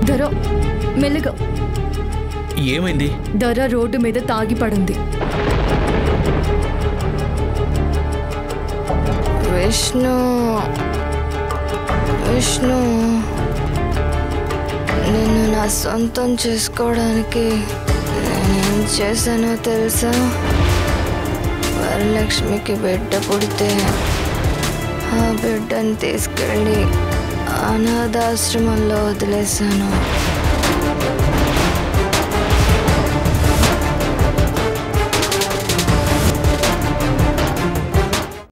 ధర మెల్లగా ఏమైంది ధర రోడ్డు మీద తాగి పడింది విష్ణు విష్ణు నిన్ను నా సొంతం చేసుకోవడానికి నేనేం చేశానో తెలుసా వరలక్ష్మికి బిడ్డ పుడితే ఆ బిడ్డను తీసుకెళ్ళి అనాథాశ్రమంలో వదిలేశాను